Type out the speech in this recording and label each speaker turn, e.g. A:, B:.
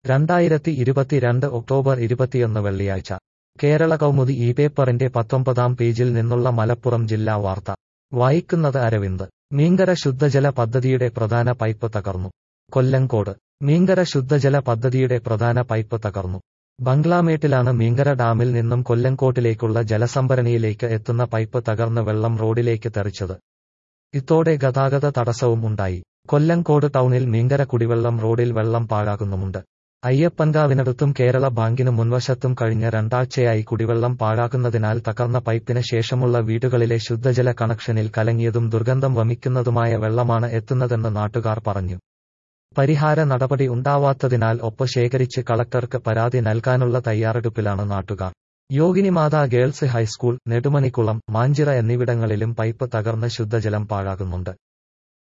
A: രണ്ടായിരത്തി ഇരുപത്തിരണ്ട് ഒക്ടോബർ ഇരുപത്തിയൊന്ന് വെള്ളിയാഴ്ച കേരള കൗമുദി ഈ പേപ്പറിന്റെ പത്തൊമ്പതാം പേജിൽ നിന്നുള്ള മലപ്പുറം ജില്ലാ വാർത്ത വായിക്കുന്നത് അരവിന്ദ് മീങ്കര ശുദ്ധജല പദ്ധതിയുടെ പ്രധാന പൈപ്പ് തകർന്നു കൊല്ലങ്കോട് മീങ്കര ശുദ്ധജല പദ്ധതിയുടെ പ്രധാന പൈപ്പ് തകർന്നു ബംഗ്ലാമേട്ടിലാണ് മീങ്കര ഡാമിൽ നിന്നും കൊല്ലങ്കോട്ടിലേക്കുള്ള ജലസംഭരണിയിലേക്ക് എത്തുന്ന പൈപ്പ് തകർന്ന് വെള്ളം റോഡിലേക്ക് തെറിച്ചത് ഇതോടെ ഗതാഗത തടസ്സവും ഉണ്ടായി കൊല്ലങ്കോട് ടൗണിൽ മീങ്കര കുടിവെള്ളം റോഡിൽ വെള്ളം പാഴാകുന്നുമുണ്ട് അയ്യപ്പൻകാവിനടുത്തും കേരള ബാങ്കിനു മുൻവശത്തും കഴിഞ്ഞ രണ്ടാഴ്ചയായി കുടിവെള്ളം പാഴാക്കുന്നതിനാൽ തകർന്ന പൈപ്പിന് ശേഷമുള്ള വീടുകളിലെ ശുദ്ധജല കണക്ഷനിൽ കലങ്ങിയതും ദുർഗന്ധം വമിക്കുന്നതുമായ വെള്ളമാണ് എത്തുന്നതെന്ന് നാട്ടുകാർ പറഞ്ഞു പരിഹാര നടപടി ഉണ്ടാവാത്തതിനാൽ ഒപ്പ് ശേഖരിച്ച് കളക്ടർക്ക് പരാതി നൽകാനുള്ള തയ്യാറെടുപ്പിലാണ് നാട്ടുകാർ യോഗിനിമാതാ ഗേൾസ് ഹൈസ്കൂൾ നെടുമണിക്കുളം മാഞ്ചിറ എന്നിവിടങ്ങളിലും പൈപ്പ് തകർന്ന് ശുദ്ധജലം പാഴാകുന്നുണ്ട്